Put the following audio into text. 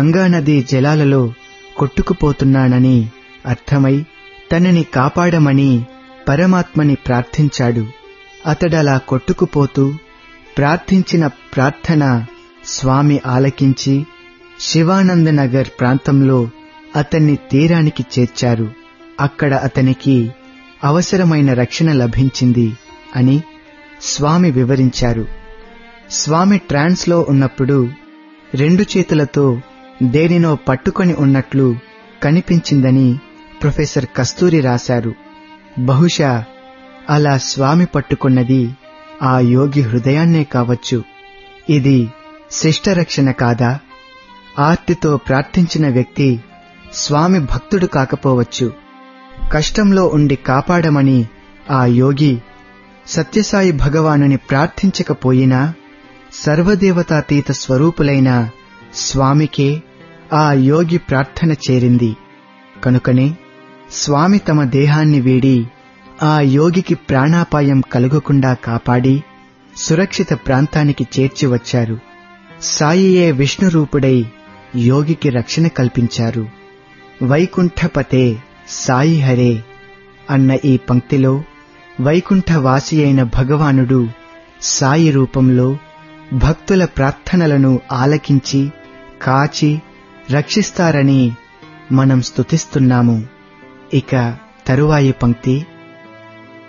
గంగానది జలాలలో కొట్టుకుపోతున్నానని అర్థమై తనని కాపాడమని పరమాత్మని ప్రార్థించాడు అతడలా కొట్టుకుపోతూ ప్రార్థించిన ప్రార్థన స్వామి ఆలకించి శివానందనగర్ ప్రాంతంలో అతన్ని తీరానికి చేర్చారు అక్కడ అతనికి అవసరమైన రక్షణ లభించింది అని స్వామి వివరించారు స్వామి ట్రాన్స్లో ఉన్నప్పుడు రెండు చేతులతో దేనినో పట్టుకొని ఉన్నట్లు కనిపించిందని ప్రొఫెసర్ కస్తూరి రాశారు బహుశా అలా స్వామి పట్టుకున్నది ఆ యోగి హృదయాన్నే కావచ్చు ఇది శిష్టరక్షణ కాదా ఆర్తితో ప్రార్థించిన వ్యక్తి స్వామి భక్తుడు కాకపోవచ్చు కష్టంలో ఉండి కాపాడమని ఆ యోగి సత్యసాయి భగవానుని ప్రార్థించకపోయినా సర్వదేవతాతీత స్వరూపులైన స్వామికే ఆ యోగి ప్రార్థన చేరింది కనుకనే స్వామి తమ దేహాన్ని వీడి ఆ యోగికి ప్రాణాపాయం కలుగకుండా కాపాడి సురక్షిత ప్రాంతానికి చేర్చి వచ్చారు సాయియే విష్ణురూపుడై యోగికి రక్షణ కల్పించారు వైకుంఠపతే సాయి హరే అన్న ఈ పంక్తిలో వైకుంఠవాసి అయిన భగవానుడు సాయి రూపంలో భక్తుల ప్రార్థనలను ఆలకించి కాచి రక్షిస్తారని మనం స్తుతిస్తున్నాము ఇక తరువాయి పంక్తి